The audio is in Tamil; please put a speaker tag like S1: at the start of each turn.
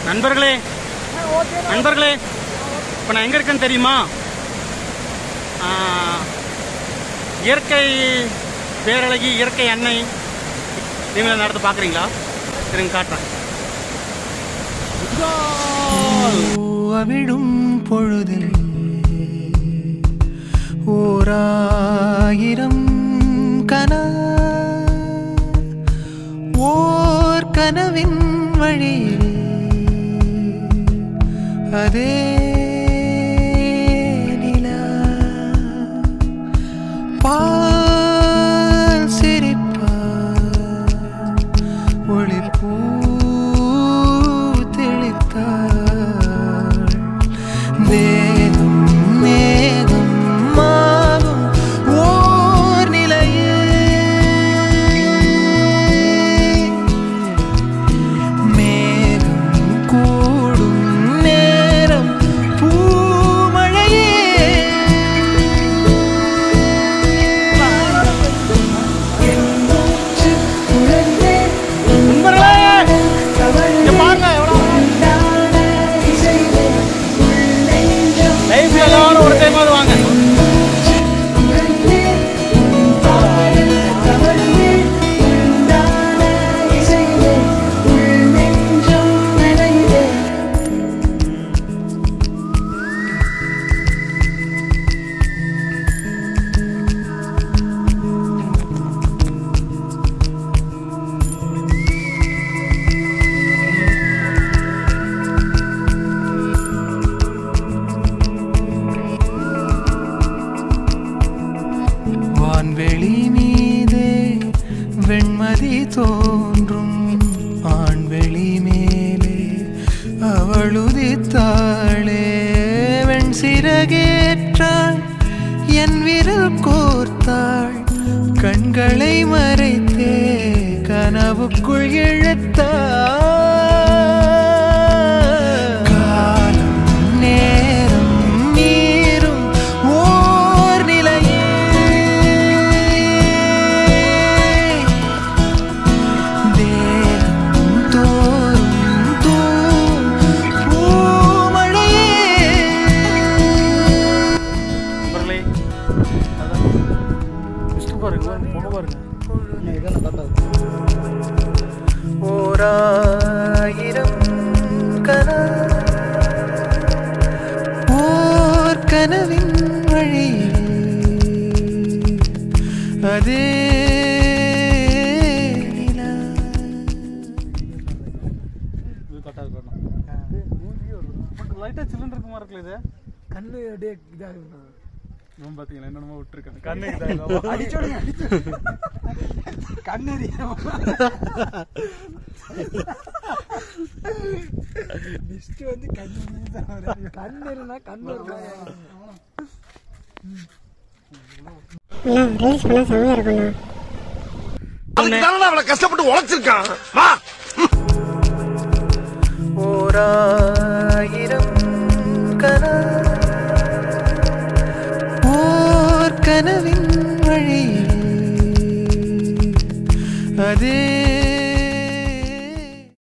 S1: நண்பர்களே நண்பர்களே இப்போ நான் எங்கே இருக்கேன்னு தெரியுமா ஆ, இயற்கை பேரழகி இயற்கை அன்னை நீங்களும் நடந்து பார்க்குறீங்களா இருங்க காட்டுறேன்
S2: அவிடும் பொழுதில் ஓராயிரம் கன ஓர் கனவின் வழியில் அதே நிலா பால் சிரிப்பார் ஒளி பூ தெளித்தாள் மேகம் மேகம் மாகும் ஓர் நிலையே மேகம் கூடும் நேரம் பூமழையே
S1: நண்பர்களே இங்க பாருங்க எவ்வளோ லைஃப்ல எல்லாரும் ஒரு டைமாவது வாங்க
S2: வான்வெளி மீதே வெண்மதி தோன்றும் ஆண்வெளி மேலே அவளுதித்தாளே வெண் சிறகேற்றாள் என் விரல் கோர்த்தாள் கண்களை மறைத்தே கனவுக்குள் இழுத்தாள் காலம் நேரம் நீரும் ஓர் நிலையே தேகம் தோறும் தூம் பூமழையே
S1: நண்பர்களே அதான் மிஸ்டர் பாருங்க பொண்ணு பாருங்க
S2: ஓராயிரம் கன ஓர் கனவின் வழியில் அதே நிலா.
S1: இது கட்டாது வரணும் லைட்டாக சிலிண்டர் இருக்க மாதிரி இருக்குல்ல இது
S3: கண்ணு அப்படியே இதாக
S1: ரொம்ப பார்த்தீங்களா என்னென்னமோ விட்டுருக்கேன் கண்ணு
S3: அடிச்சோடுங்க கண்ணறி நெக்ஸ்ட் வந்து கண்ணு கண்ணு இருந்தா கண்ணு
S4: அண்ணா ரீல்ஸ் பண்ணா செமையா இருக்கும்ண்ணா
S5: அதுக்கு அவளை கஷ்டப்பட்டு உழைச்சிருக்கான் வா
S2: ஓராயிரம்